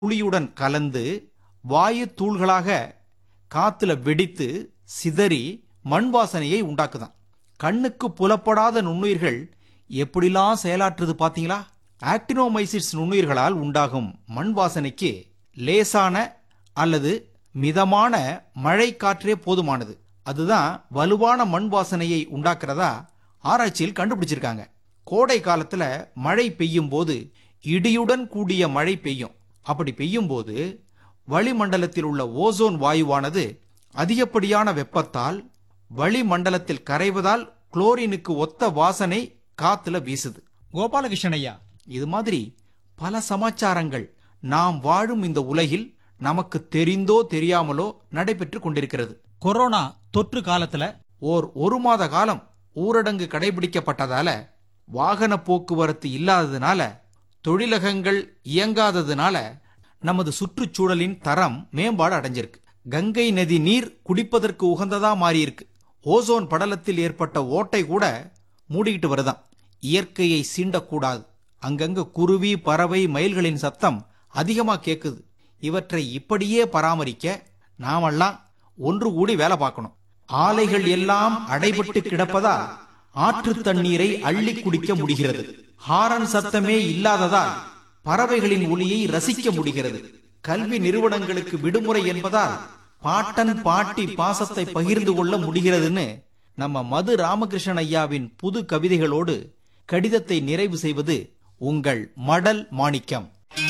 துளியுடன் கலந்து வாயு தூள்களாக காத்துல வெடித்து சிதறி மண் வாசனையை உண்டாக்குதான் கண்ணுக்கு புலப்படாத நுண்ணுயிர்கள் எப்படிலாம் செயலாற்றுது பாத்தீங்களா ஆக்டினோமைசிட்ஸ் நுண்ணுயிர்களால் உண்டாகும் மண் வாசனைக்கு லேசான அல்லது மிதமான மழை காற்றே போதுமானது அதுதான் வலுவான மண் வாசனையை உண்டாக்குறதா ஆராய்ச்சியில் கண்டுபிடிச்சிருக்காங்க கோடை காலத்துல மழை பெய்யும் போது இடியுடன் கூடிய மழை பெய்யும் அப்படி பெய்யும் போது வளிமண்டலத்தில் உள்ள ஓசோன் வாயுவானது அதிகப்படியான வெப்பத்தால் வளிமண்டலத்தில் கரைவதால் குளோரினுக்கு ஒத்த வாசனை காத்துல வீசுது கோபாலகிருஷ்ணன் ஐயா இது மாதிரி பல சமாச்சாரங்கள் நாம் வாழும் இந்த உலகில் நமக்கு தெரிந்தோ தெரியாமலோ நடைபெற்று கொண்டிருக்கிறது கொரோனா தொற்று காலத்துல ஓர் ஒரு மாத காலம் ஊரடங்கு கடைபிடிக்கப்பட்டதால வாகன போக்குவரத்து இல்லாததுனால தொழிலகங்கள் இயங்காததுனால நமது சுற்றுச்சூழலின் தரம் மேம்பாடு அடைஞ்சிருக்கு கங்கை நதி நீர் குடிப்பதற்கு உகந்ததா மாறியிருக்கு ஓசோன் படலத்தில் ஏற்பட்ட ஓட்டை கூட மூடிக்கிட்டு வருதாம் இயற்கையை சீண்டக்கூடாது அங்கங்க குருவி பறவை மயில்களின் சத்தம் அதிகமா கேக்குது இவற்றை இப்படியே பராமரிக்க நாமெல்லாம் ஒன்று கூடி வேலை பார்க்கணும் ஆலைகள் எல்லாம் அடைபட்டு கிடப்பதால் ஆற்று தண்ணீரை அள்ளி குடிக்க முடிகிறது ஹாரன் சத்தமே இல்லாததால் பறவைகளின் ஒளியை ரசிக்க முடிகிறது கல்வி நிறுவனங்களுக்கு விடுமுறை என்பதால் பாட்டன் பாட்டி பாசத்தை பகிர்ந்து கொள்ள முடிகிறதுன்னு நம்ம மது ராமகிருஷ்ணன் ஐயாவின் புது கவிதைகளோடு கடிதத்தை நிறைவு செய்வது உங்கள் மடல் மாணிக்கம்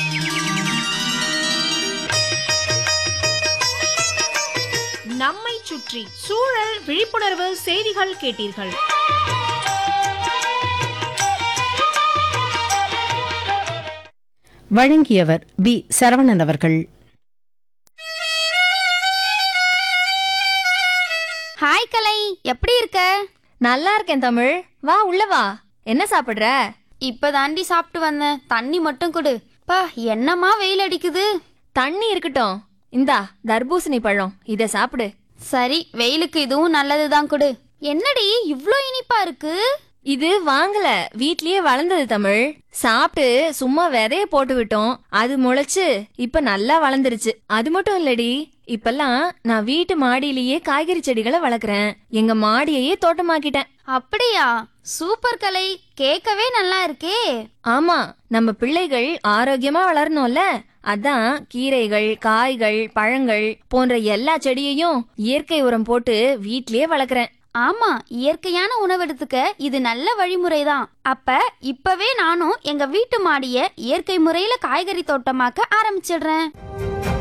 நம்மை சுற்றி சூழல் விழிப்புணர்வு செய்திகள் கேட்டீர்கள் வழங்கியவர் பி சரவணன் அவர்கள் ஹாய் கலை எப்படி இருக்க நல்லா இருக்கேன் தமிழ் வா உள்ள வா என்ன சாப்பிடுற இப்பதாண்டி சாப்பிட்டு வந்தேன் தண்ணி மட்டும் கொடு பா என்னமா வெயில் அடிக்குது தண்ணி இருக்கட்டும் இந்தா தர்பூசணி பழம் இத சாப்பிடு சரி வெயிலுக்கு இதுவும் நல்லதுதான் கொடு என்னடி இவ்ளோ இனிப்பா இருக்கு இது வாங்கல வீட்லயே வளர்ந்தது தமிழ் சாப்பிட்டு சும்மா விதைய போட்டு விட்டோம் அது முளைச்சு இப்ப நல்லா வளர்ந்துருச்சு அது மட்டும் இல்லடி இப்பெல்லாம் நான் வீட்டு மாடியிலேயே காய்கறி செடிகளை வளர்க்குறேன் எங்க மாடியையே தோட்டமாக்கிட்டேன் அப்படியா சூப்பர் கலை கேட்கவே நல்லா இருக்கே ஆமா நம்ம பிள்ளைகள் ஆரோக்கியமா வளரணும்ல அதான் கீரைகள் காய்கள் பழங்கள் போன்ற எல்லா செடியையும் இயற்கை உரம் போட்டு வீட்லயே வளர்க்குறேன் ஆமா இயற்கையான உணவெடுத்துக்க இது நல்ல வழிமுறைதான் அப்ப இப்பவே நானும் எங்க வீட்டு மாடிய இயற்கை முறையில காய்கறி தோட்டமாக்க ஆரம்பிச்சிடுறேன்